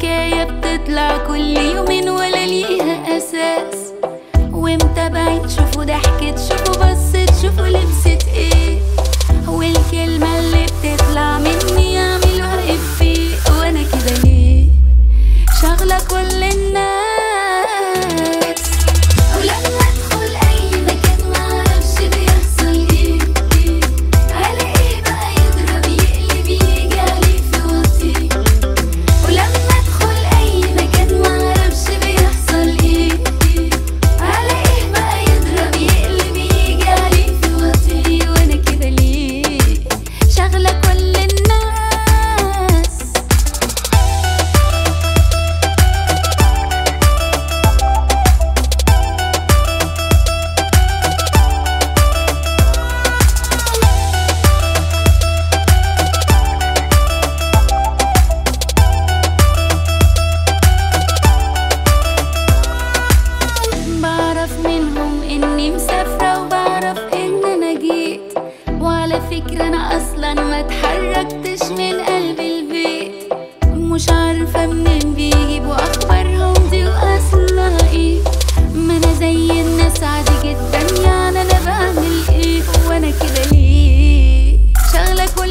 حكاية بتطلع كل يومين ولا ليها أساس ومتابعين شوفوا ضحكت شوفوا بصت شوفوا لبست ايه والكلمة اللي بتطلع مني يعملوها افيه وانا كده ليه شغلة كل الناس ولما ادخل اي مكان معرفش بيحصل ايه إيه. الاقيه بقى يضرب يقلب يجي عليه في وطي ولما ادخل اي مكان معرفش بيحصل ايه إيه. الاقيه بقى يضرب يقلب يجي عليه في وطي وانا كده ليه شغلة كل الناس بعرف منهم اني مسافرة وبعرف ان انا جيت وعلى فكرة انا اصلا ما اتحركتش من قلب البيت مش عارفة منين بيجيبوا اخبارهم دي واصلها ايه ما انا زي الناس عادي جدا يعني انا بعمل ايه وانا كده ليه شغلة